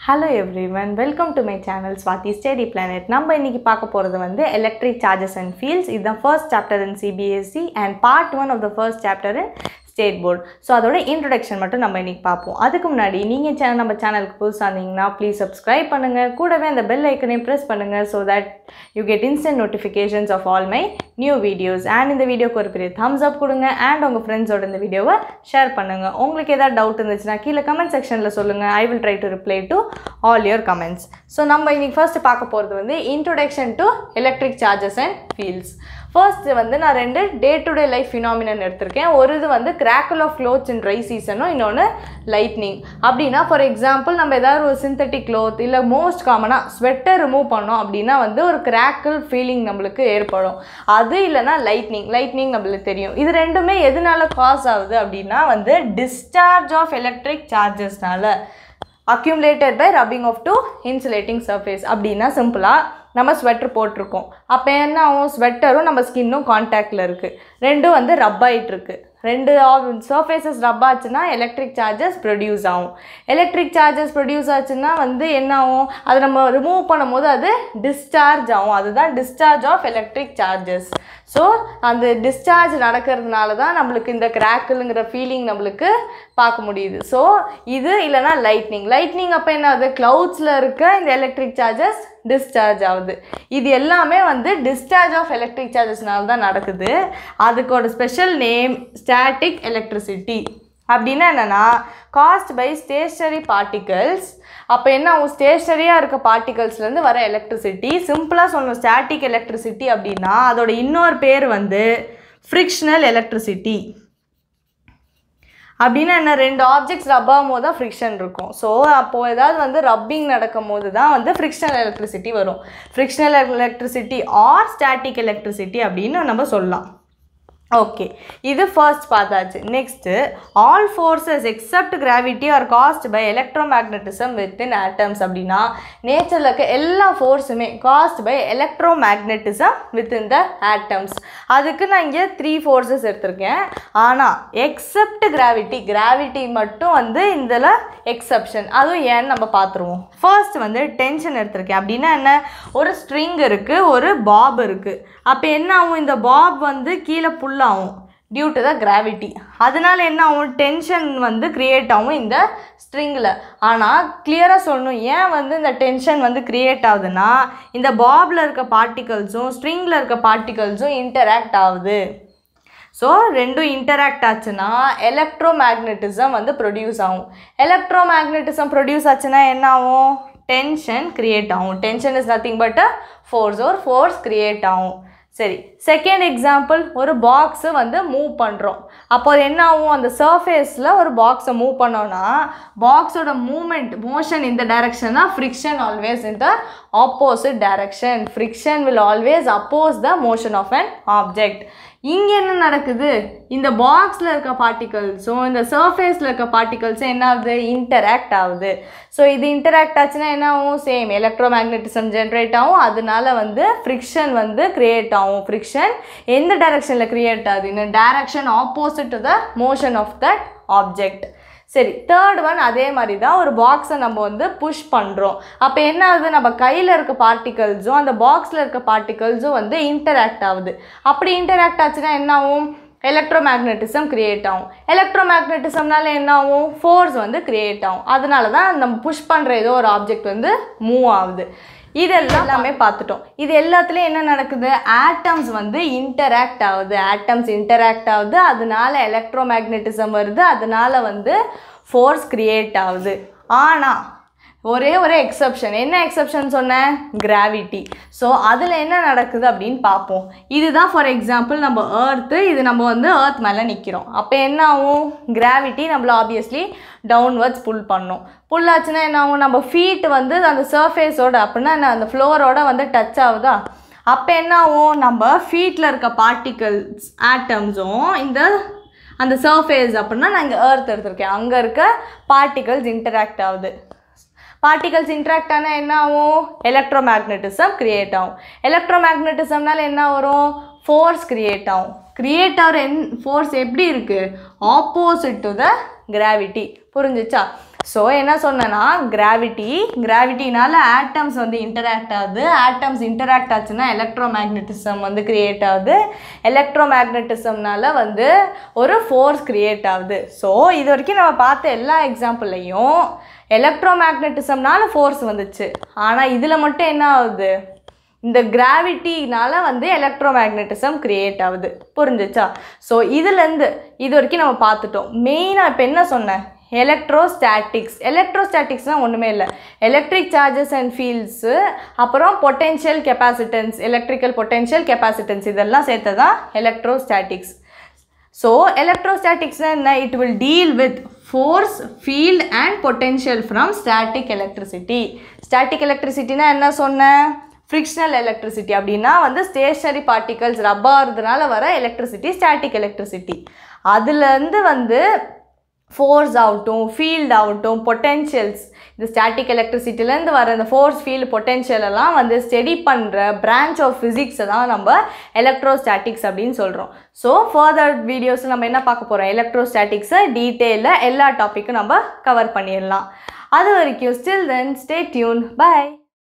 hello everyone welcome to my channel Swathi study planet நம்ம இன்னைக்கு பார்க்க போகிறது வந்து எலக்ட்ரிக் சார்ஜஸ் அண்ட் ஃபீல்ட்ஸ் இதுதான் first chapter in CBSE and part one of the first chapter in state board so அதோட introduction மட்டும் நம்ம இன்னைக்கு பார்ப்போம் அதுக்கு முன்னாடி நீங்கள் சேனல் நம்ம சேனலுக்கு புதுசாக இருந்தீங்கன்னா ப்ளீஸ் சப்ஸ்கிரைப் பண்ணுங்கள் கூடவே அந்த பெல் ஐக்கனையும் ப்ரெஸ் பண்ணுங்கள் so that you get instant notifications of all my new videos and இந்த வீடியோக்கு ஒரு பெரிய தம்ஸ் அப் கொடுங்க அண்ட் உங்கள் ஃப்ரெண்ட்ஸோட இந்த வீடியோவை ஷேர் பண்ணுங்கள் உங்களுக்கு ஏதாவது டவுட் இருந்துச்சுன்னா கீழே கமெண்ட் செக்ஷனில் சொல்லுங்கள் I will try to reply to all your comments so நம்ம இன்னைக்கு ஃபர்ஸ்ட் பார்க்க போகிறது வந்து introduction to electric charges and fields first வந்து நான் ரெண்டு day to day life phenomenon எடுத்திருக்கேன் ஒரு இது வந்து crackle of clothes in dry சீசனும் இன்னொன்று லைட்னிங் அப்படின்னா ஃபார் எக்ஸாம்பிள் நம்ம ஏதாவது ஒரு சிந்தட்டிக் க்ளோத் இல்லை மோஸ்ட் காமனாக ஸ்வெட்டர் ரிமூவ் பண்ணோம் அப்படின்னா வந்து ஒரு கிராக்கிள் ஃபீலிங் நம்மளுக்கு ஏற்படும் அது இல்லைன்னா லைட்னிங் லைட்னிங் நம்மளுக்கு தெரியும் இது ரெண்டுமே எதனால காஸ் ஆகுது அப்படின்னா வந்து டிஸ்சார்ஜ் ஆஃப் எலக்ட்ரிக் சார்ஜஸ்னால accumulated by rubbing of two insulating surface அப்படின்னா சிம்பிளாக நம்ம ஸ்வெட்டர் போட்டிருக்கோம் அப்போ என்ன ஆகும் ஸ்வெட்டரும் நம்ம ஸ்கின்னும் காண்டாக்டில் இருக்குது ரெண்டும் வந்து ரப் ஆகிட்டு இருக்கு ரெண்டு சர்ஃபேசஸ் ரப் ஆச்சுன்னா எலக்ட்ரிக் சார்ஜஸ் ப்ரொடியூஸ் ஆகும் எலக்ட்ரிக் சார்ஜஸ் ப்ரொடியூஸ் ஆச்சுன்னா வந்து என்ன ஆகும் அதை நம்ம ரிமூவ் பண்ணும்போது அது டிஸ்சார்ஜ் ஆகும் அதுதான் discharge of electric charges so அந்த டிஸ்சார்ஜ் நடக்கிறதுனால தான் நம்மளுக்கு இந்த கிராக்கிளுங்கிற ஃபீலிங் நம்மளுக்கு பார்க்க முடியுது ஸோ இது இல்லைனா லைட்னிங் லைட்னிங் அப்போ என்ன ஆகுது க்ளவுட்ஸில் இருக்க இந்த எலக்ட்ரிக் சார்ஜஸ் டிஸ்சார்ஜ் ஆகுது இது எல்லாமே வந்து டிஸ்சார்ஜ் ஆஃப் எலக்ட்ரிக் சார்ஜஸ்னால தான் நடக்குது அதுக்கோட ஸ்பெஷல் நேம் ஸ்டாட்டிக் எலக்ட்ரிசிட்டி அப்படின்னா என்னென்னா காஸ்ட் பை ஸ்டேஷனரி பார்ட்டிகல்ஸ் அப்போ என்ன ஆகும் ஸ்டேஷனரியாக இருக்க பார்ட்டிகல்ஸ்லேருந்து வர எலக்ட்ரிசிட்டி சிம்பிளாக சொல்லணும் ஸ்டாட்டிக் எலக்ட்ரிசிட்டி அப்படின்னா அதோட இன்னொரு பேர் வந்து ஃப்ரிக்ஷனல் எலக்ட்ரிசிட்டி அப்படின்னா என்ன ரெண்டு ஆப்ஜெக்ட்ஸ் ரப் ஆகும் போது தான் ஃப்ரிக்ஷன் இருக்கும் ஸோ அப்போது ஏதாவது வந்து ரப்பிங் நடக்கும் போது தான் வந்து ஃப்ரிக்ஷனல் எலக்ட்ரிசிட்டி வரும் frictional electricity or static electricity அப்படின்னு நம்ம சொல்லலாம் ஓகே இது ஃபர்ஸ்ட் பார்த்தாச்சு next all forces except gravity are caused by electromagnetism within atoms அப்படின்னா நேச்சரில் இருக்க எல்லா ஃபோர்ஸுமே caused by electromagnetism within the atoms அதுக்கு நான் இங்கே த்ரீ ஃபோர்ஸஸ் எடுத்திருக்கேன் ஆனால் எக்ஸப்ட் கிராவிட்டி கிராவிட்டி மட்டும் வந்து இதில் எக்ஸப்ஷன் அதுவும் ஏன்னு நம்ம பார்த்துருவோம் ஃபர்ஸ்ட் வந்து டென்ஷன் எடுத்திருக்கேன் அப்படின்னா என்ன ஒரு ஸ்ட்ரிங் இருக்குது ஒரு பாப் இருக்குது அப்போ என்ன ஆகும் இந்த பாப் வந்து கீழே புல்லாகும் டியூ டு த கிராவிட்டி அதனால என்ன ஆகும் டென்ஷன் வந்து க்ரியேட் ஆகும் இந்த ஸ்ட்ரிங்கில் ஆனால் கிளியராக சொல்லணும் ஏன் வந்து இந்த டென்ஷன் வந்து க்ரியேட் ஆகுதுன்னா இந்த பாபில் இருக்க பார்ட்டிகல்ஸும் ஸ்ட்ரிங்கில் இருக்க பார்ட்டிகல்ஸும் இன்டராக்ட் ஆகுது ஸோ ரெண்டும் இன்டராக்ட் ஆச்சுன்னா எலக்ட்ரோ மேக்னட்டிசம் வந்து ப்ரொடியூஸ் ஆகும் எலக்ட்ரோ மேக்னட்டிசம் ப்ரொடியூஸ் ஆச்சுன்னா என்ன ஆகும் டென்ஷன் க்ரியேட் ஆகும் tension is nothing but a force ஒரு ஃபோர்ஸ் க்ரியேட் ஆகும் சரி செகண்ட் எக்ஸாம்பிள் ஒரு பாக்ஸை வந்து மூவ் பண்ணுறோம் அப்போ என்ன ஆகும் அந்த சர்ஃபேஸில் ஒரு பாக்ஸை மூவ் பண்ணோன்னா பாக்ஸோட மூமெண்ட் மோஷன் இந்த டைரக்ஷன்னா friction always in the opposite direction friction will always oppose the motion of an object இங்கே என்ன நடக்குது இந்த பாக்ஸில் இருக்க பார்ட்டிகல்ஸும் இந்த சர்ஃபேஸில் இருக்க பார்ட்டிகல்ஸும் என்ன ஆகுது இன்டராக்ட் ஆகுது ஸோ இது இன்டராக்ட் ஆச்சுன்னா என்ன ஆகும் சேம் எலக்ட்ரோ மேக்னட்டிசம் ஜென்ரேட் ஆகும் அதனால வந்து ஃப்ரிக்ஷன் வந்து க்ரியேட் ஆகும் ஃப்ரிக்ஷன் எந்த டைரக்ஷனில் க்ரியேட் ஆகுது இந்த direction opposite to the motion of that object சரி தேர்ட் ஒன் அதே மாதிரி தான் ஒரு பாக்ஸை நம்ம வந்து புஷ் பண்ணுறோம் அப்போ என்ன ஆகுது நம்ம கையில் இருக்க பார்ட்டிகல்ஸும் அந்த பாக்ஸில் இருக்க பார்ட்டிகல்ஸும் வந்து இன்டராக்ட் ஆகுது அப்படி இன்டராக்ட் ஆச்சுன்னா என்ன ஆகும் எலக்ட்ரோ மேக்னட்டிசம் க்ரியேட் ஆகும் எலக்ட்ரோ மேக்னட்டிசம்னால என்ன ஆகும் ஃபோர்ஸ் வந்து க்ரியேட் ஆகும் அதனால தான் நம்ம புஷ் பண்ணுற ஏதோ ஒரு ஆப்ஜெக்ட் வந்து மூவ் ஆகுது இதெல்லாம் எல்லாமே பார்த்துட்டோம் இது எல்லாத்துலேயும் என்ன நடக்குது ஆட்டம்ஸ் வந்து இன்டராக்ட் ஆகுது ஆட்டம்ஸ் இன்டராக்ட் ஆகுது அதனால எலக்ட்ரோ மேக்னட்டிசம் வருது அதனால வந்து ஃபோர்ஸ் க்ரியேட் ஆகுது ஆனால் ஒரே ஒரு எக்ஸப்ஷன் என்ன எக்ஸப்ஷன் சொன்னேன் கிராவிட்டி ஸோ அதில் என்ன நடக்குது அப்படின்னு பார்ப்போம் இதுதான் ஃபார் எக்ஸாம்பிள் நம்ம ஏர்த்து இது நம்ம வந்து ஏர்த் மேலே நிற்கிறோம் அப்போ என்ன ஆகும் கிராவிட்டி நம்மள ஆப்வியஸ்லி டவுன்வர்ட்ஸ் புல் பண்ணும் புல் ஆச்சுன்னா என்ன ஆகும் நம்ம ஃபீட் வந்து அந்த சர்ஃபேஸோட அப்படின்னா என்ன அந்த ஃப்ளோரோட வந்து டச் ஆகுதா அப்போ என்ன ஆகும் நம்ம ஃபீட்டில் இருக்க பார்ட்டிகல்ஸ் ஆட்டம்ஸும் இந்த அந்த சர்ஃபேஸ் அப்படின்னா நான் இங்கே ஏர்த் எடுத்திருக்கேன் அங்கே இருக்க பார்ட்டிகல்ஸ் இன்டராக்ட் ஆகுது பார்ட்டிகல்ஸ் இன்ட்ராக்ட் ஆனால் என்ன ஆகும் எலக்ட்ரோ மேக்னட்டிசம் க்ரியேட் ஆகும் எலக்ட்ரோ மேக்னட்டிசம்னால என்ன வரும் ஃபோர்ஸ் க்ரியேட் ஆகும் க்ரியேட் ஆகிற என் ஃபோர்ஸ் எப்படி இருக்குது ஆப்போசிட் டு த கிராவிட்டி புரிஞ்சிச்சா ஸோ என்ன சொன்னேன்னா கிராவிட்டி கிராவிட்டினால ஆட்டம்ஸ் வந்து இன்டராக்ட் ஆகுது ஆட்டம்ஸ் இன்டராக்ட் ஆச்சுன்னா எலக்ட்ரோ மேக்னட்டிசம் வந்து கிரியேட் ஆகுது எலக்ட்ரோ மேக்னட்டிசம்னால வந்து ஒரு ஃபோர்ஸ் கிரியேட் ஆகுது ஸோ இது வரைக்கும் நம்ம பார்த்த எல்லா எக்ஸாம்பிள்லையும் எலக்ட்ரோ மேக்னட்டிசம்னால ஃபோர்ஸ் வந்துச்சு ஆனால் இதில் மட்டும் என்ன ஆகுது இந்த கிராவிட்டினால வந்து எலக்ட்ரோ மேக்னட்டிசம் கிரியேட் ஆகுது புரிஞ்சுச்சா ஸோ இதுலேருந்து இது வரைக்கும் நம்ம பார்த்துட்டோம் மெயினாக இப்போ என்ன சொன்னேன் எலக்ட்ரோஸ்டாட்டிக்ஸ் எலக்ட்ரோஸ்டாட்டிக்ஸ்னால் ஒன்றுமே இல்லை எலக்ட்ரிக் சார்ஜஸ் அண்ட் ஃபீல்ட்ஸு அப்புறம் potential capacitance electrical potential capacitance இதெல்லாம் சேர்த்து தான் எலக்ட்ரோஸ்டாட்டிக்ஸ் ஸோ எலக்ட்ரோஸ்டாட்டிக்ஸ்னால் என்ன it will deal with force field and potential from static electricity static எலக்ட்ரிசிட்டினா என்ன சொன்னேன் ஃப்ரிக்ஷனல் எலக்ட்ரிசிட்டி அப்படின்னா வந்து ஸ்டேஷனரி பார்ட்டிகல்ஸ் ரப்பாகிறதுனால வர எலக்ட்ரிசிட்டி ஸ்டாட்டிக் எலக்ட்ரிசிட்டி அதுலேருந்து வந்து ஃபோர்ஸ் ஆகட்டும் ஃபீல்ட் ஆகட்டும் பொட்டென்ஷியல்ஸ் இந்த ஸ்டாட்டிக் எலக்ட்ரிசிட்டிலேருந்து வர இந்த ஃபோர்ஸ் ஃபீல்டு பொட்டென்ஷியல் எல்லாம் வந்து ஸ்டடி பண்ணுற பிரான்ச் ஆஃப் ஃபிசிக்ஸை தான் நம்ம எலக்ட்ரோஸ்டாட்டிக்ஸ் அப்படின்னு சொல்கிறோம் ஸோ ஃபர்தர் வீடியோஸ் நம்ம என்ன பார்க்க போகிறோம் எலக்ட்ரோஸ்டாட்டிக்ஸை டீட்டெயிலில் எல்லா டாப்பிக்கும் நம்ம கவர் பண்ணிடலாம் அது வரைக்கும் still then stay tuned by